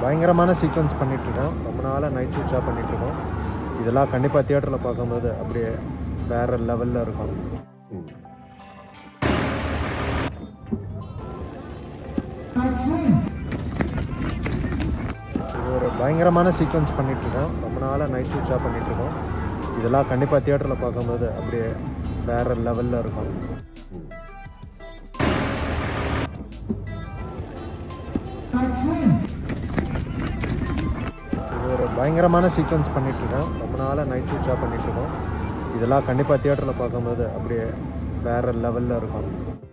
பயங்கரமான சீக்வன்ஸ் பண்ணிகிட்ருக்கோம் ரொம்ப நாளாக நைட் ஷூட்ஸாக பண்ணிகிட்ருக்கோம் இதெல்லாம் கண்டிப்பாக தியேட்டரில் பார்க்கும்போது அப்படியே வேறு லெவலில் இருக்கும் இது ஒரு பயங்கரமான சீக்வன்ஸ் பண்ணிகிட்ருக்கோம் ரொம்ப நாளாக நைட் ஷூட்ஸாக பண்ணிகிட்ருக்கோம் இதெல்லாம் கண்டிப்பாக தியேட்டரில் பார்க்கும்போது அப்படியே வேறு லெவலில் இருக்கும் இது ஒரு பயங்கரமான சீக்வன்ஸ் பண்ணிகிட்ருக்கோம் ரொம்ப நாளாக நைட் ஷூட்ஸாக பண்ணிகிட்ருக்கோம் இதெல்லாம் கண்டிப்பாக தியேட்டரில் பார்க்கும்போது அப்படியே வேறு லெவலில் இருக்கும்